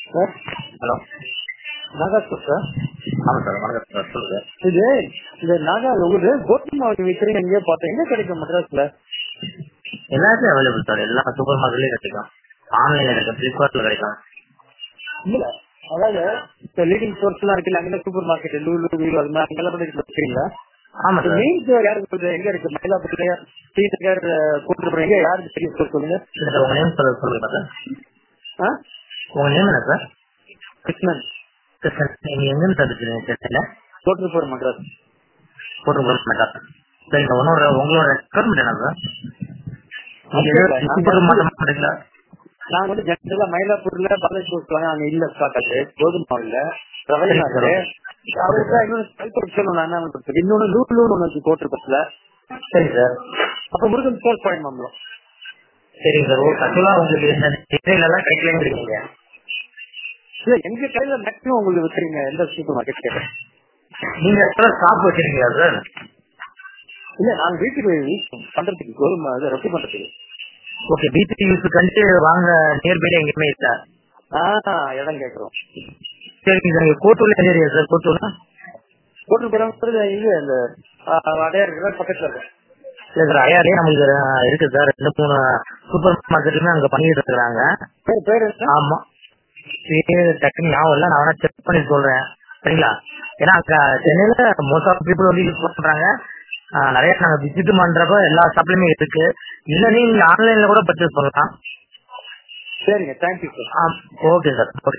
sir hello நாகாஸ்கர் sir ஆமாம் sir வணக்கம் சார் சொல்லுங்க இது இந்த நாகா உங்களுக்கு கோதுமை மாவு விற்கிறீங்க எங்கேயோ பார்த்தேன் எங்க கிடைக்கும் மெட்ராஸ்ல எல்லாத்துலயும் அவைலபிள் சார் எல்லா சூப்பர் மார்க்கெட்லயும் கிடைக்கும் ஆன்லைன்ல கிடைக்கும் பிளிப்கார்ட்ல கிடைக்கும் இல்ல அதாவது இந்த லீடிங் ஸ்டோர்ஸ் எல்லாம் இருக்குல்ல அங்கே சூப்பர் மார்க்கெட் லூலு வீடு அது மாதிரி அங்கெல்லாம் போய் வச்சிருக்கீங்களா ஆமா சார் மெயின் ஸ்டோர் யாருக்கு சொல்றது எங்க இருக்கு மயிலாப்பூர்ல ஸ்ரீநகர் கூட்டுறவு எங்க யாருக்கு தெரியும் ஸ்டோர் சொல்லுங்க இல்ல சார் உங்க நேம் சொல்ல சொல்லுங்க சார் ஆ உங்க நேம் என்ன சார் கிருஷ்ணன் கிருஷ்ணன் நீங்க எங்கன்னு சார் இருக்கீங்க சென்னையில கோட்டுப்போர் மெட்ராஸ் போட்டு போட்டு சரிங்க உன்னோட உங்களோட ரெக்குவயர்மெண்ட் என்ன சார் நீங்க சூப்பர் மார்க்கெட் மாட்டீங்களா நாங்க வந்து ஜெனரலா மயிலாப்பூர்ல பாலாஜி ஸ்டோர்ஸ் வாங்க அங்க இல்ல ஸ்டாக் ஆச்சு கோதுமை மாவு இல்ல ரவையில சரி, இருக்கு அவருக்கு தான் இன்னொரு ஸ்பைஸ் சொல்லணும் நான் என்ன கொடுத்துருக்கு இன்னொன்னு லூலு ஒன்று வச்சு கோட்டுப்பத்துல சரி சார் அப்ப முருகன் ஸ்டோர் பாயிண்ட் வந்துடும் சரிங்க சார் ஓ ஆக்சுவலா உங்களுக்கு இந்த சென்னையில எல்லாம் கிடைக்கலன்னு இருக்கீங்க இல்ல எங்க கையில மேக்ஸிமம் உங்களுக்கு விற்கிறீங்க எந்த சூப்பர் மார்க்கெட் கேட்கறேன் நீங்க ஆக்சுவலா ஸ்டாப் வச்சிருக்கீங்களா சார் இல்ல நாங்க வீட்டுக்கு யூஸ் பண்றதுக்கு கோதுமை இது ரொட்டி பண்றதுக்கு ஓகே பிபி யூஸ் கண்டு வாங்க நியர்பைல எங்கேயுமே இல்ல ஆஹ் இடம் கேட்கறோம் சரிங்க சார் நீங்க கோட்டூர்ல எந்த ஏரியா சார் கோட்டூர்ல கோட்டுப்புறம் இது இந்த அடையார் இருக்கிற பக்கத்துல இருக்கு இல்ல சார் ஐயாரே நமக்கு அஹ், இருக்கு சார் ரெண்டு மூணு சூப்பர் மார்க்கெட்டுமே அங்க பண்ணிட்டு இருக்காங்க பேர் பேர் என்ன ஆமா பேரு டக்குன்னு ஞாபகம் இல்ல நான் வேணா செக் பண்ணி சொல்றேன் சரிங்களா ஏன்னா அங்க சென்னையில மோஸ்ட் ஆஃப் பீப்புள் வந்து யூஸ் பண்றாங்க அஹ், நிறைய நாங்க விசிட் பண்றப்ப எல்லா ஷாப்லயுமே இருக்கு இல்ல நீங்க ஆன்லைன்ல கூட பர்ச்சேஸ் பண்ணலாம் சரிங்க thank you sir okay sir okay